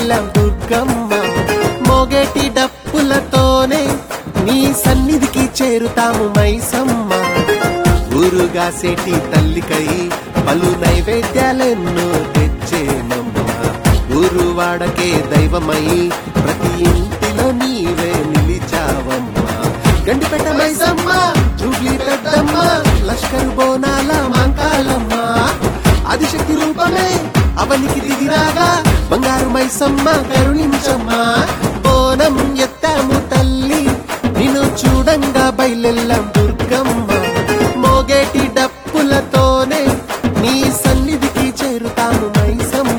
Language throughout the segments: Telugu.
బయలెల్లాం దుర్గమ్మ మోగేటి డప్పులతోనే నీ సన్నిధికి చేరుతాము మైసమ్మ ఊరుగాసేటి తల్లికై పలు నైవేద్యాలెన్నో తెచ్చేమమ్మ ఊరు వాడకే దైవమై ప్రతి ఇంటిలో నీవే నిలిచావమ్మా గండిపెట్ట మైసమ్మ జూబ్లీ పెద్దమ్మ లష్కర్ బోనాల మంకాలమ్మ ఆదిశక్తి రూపమే అవనికి దిగిరాగా బంగారు మైసమ్మ కరుణించమ్మా బోనం ఎత్తాము తల్లి నిన్ను చూడంగా బయలెల్లం దుర్గమ్మ మోగేటి డప్పులతోనే నీ సన్నిధికి చేరుతాము మైసమ్మ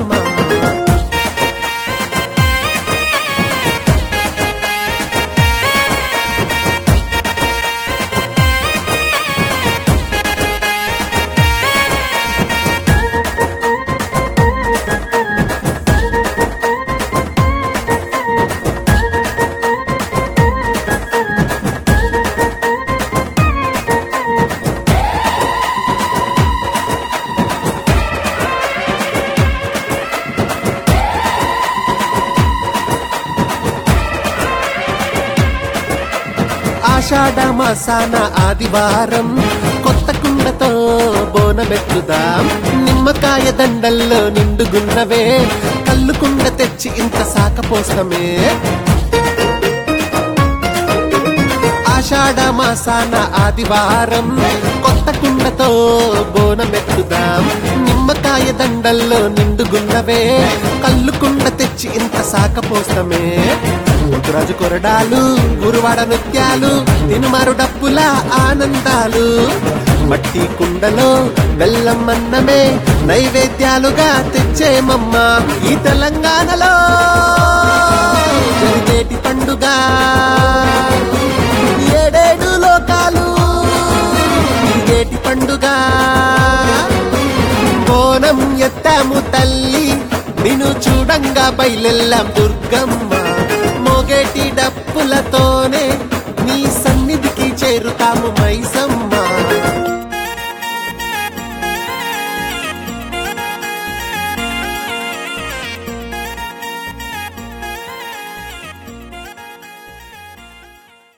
ఆషాఢ మాసాన ఆదివారం కొత్త కుండతో బోనమెత్తుదాం నిమ్మకాయ దండల్లో నిండుగున్నవే కళ్ళు కుండ తెచ్చి ఇంత సాకపోస్తమే ఆషాఢ మాసాన ఆదివారం కొత్త కుండతో బోనమెత్తుదాం నిమ్మకాయ దండల్లో నిండుగున్నవే కళ్ళు కుండ తెచ్చి ఇంత సాకపోస్తమే ముద్దురాజు కొరడాలు గురువాడ నృత్యాలు తినుమారు డప్పుల ఆనందాలు మట్టి కుండలో బెల్లం అన్నమే నైవేద్యాలుగా తెచ్చేమమ్మ ఈ తెలంగాణలో జరిగేటి పండుగ ఏడేడు లోకాలు తిరిగేటి పండుగ బోనం ఎత్తాము తల్లి నిన్ను చూడంగా బయలెల్లాం దుర్గమ్మ మోగేటి డప్పులతోనే